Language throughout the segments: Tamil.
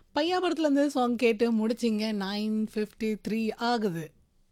பையாபுரத்துல இருந்து சாங் கேட்டு முடிச்சிங்க நைன் ஃபிஃப்டி த்ரீ ஆகுது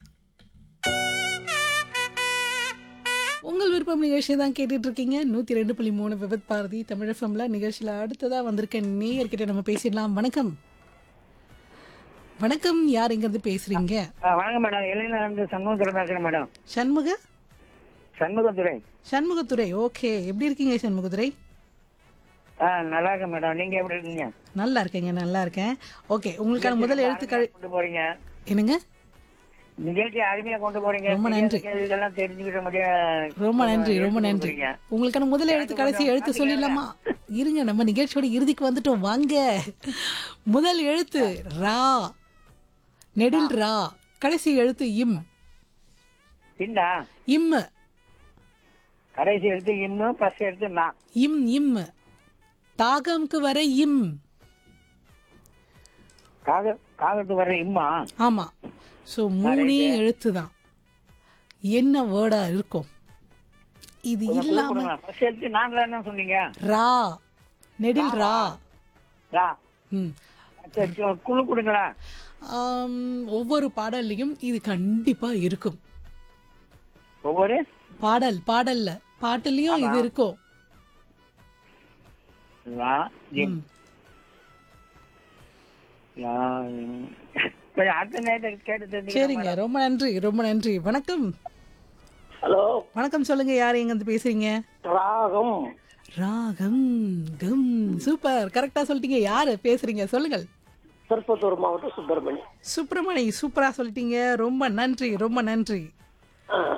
உங்கள் விருப்பம் நிகழ்ச்சி தான் கேட்டுட்டு இருக்கீங்க நூற்றி ரெண்டு புள்ளி மூணு விபத் பாரதி தமிழ் எஃப்எம்ல நிகழ்ச்சியில் அடுத்ததாக வந்திருக்க நேயர்கிட்ட நம்ம பேசிடலாம் வணக்கம் வணக்கம் யார் இங்கிருந்து பேசுறீங்க ஆ, வணக்கம் மேடம் இளைஞர் சண்முகத்துறை பேசுறேன் மேடம் சண்முக சண்முகத்துறை சண்முகத்துறை ஓகே எப்படி இருக்கீங்க சண்முகத்துறை ஆ நல்லா இருக்கேன் மேடம் நீங்க எப்படி இருக்கீங்க நல்லா இருக்கேங்க நல்லா இருக்கேன் ஓகே உங்களுக்கான முதல் எழுத்துக்கள் கொண்டு போறீங்க என்னங்க நிகழ்ச்சி அருமையா கொண்டு போறீங்க ரொம்ப நன்றி. இதெல்லாம் தெரிஞ்சுக்கிட்ட முடியும் ரொம்ப நன்றி ரொம்ப நன்றி உங்களுக்கான முதல் எழுத்து கடைசி எழுத்து சொல்லிடலாமா இருங்க நம்ம நிகழ்ச்சியோட இறுதிக்கு வந்துட்டோம் வாங்க முதல் எழுத்து ரா நெடில் ரா கடைசி எழுத்து இம் இந்தா இம் கடைசி எடுத்து இன்னும் ஃபர்ஸ்ட் எடுத்து நான் இம் இம் தாகம்க்கு வர இம் காக காகத்து வர இம்மா ஆமா ஸோ மூணே எழுத்து தான் என்ன வேர்டா இருக்கும் இது இல்லாம ஃபர்ஸ்ட் எடுத்து நாங்களா என்ன சொன்னீங்க ரா நெடில் ரா ரா ம் சரி, சரி, குழு கொடுங்களா ஆம், ஒவ்வொரு பாடல்லையும் இது கண்டிப்பா இருக்கும் ஒவ்வொரு பாடல் பாடல்ல பாட்டுலயும் இது இருக்கும் ரா இம் ம். ரா, இம். கொஞ்சம் அடுத்த நேரத்தை கேட்டு தெரிஞ்சுக்கிறேன் சரிங்க ரொம்ப நன்றி ரொம்ப நன்றி வணக்கம் ஹலோ வணக்கம் சொல்லுங்க யார் எங்க இருந்து பேசுறீங்க ராகம் ராகம் கம் சூப்பர் கரெக்டா சொல்லிட்டீங்க யாரு பேசுறீங்க சொல்லுங்கள் திருப்பத்தூர் மாவட்டம் சுப்பிரமணி சுப்பிரமணி சூப்பரா சொல்லிட்டீங்க ரொம்ப நன்றி ரொம்ப நன்றி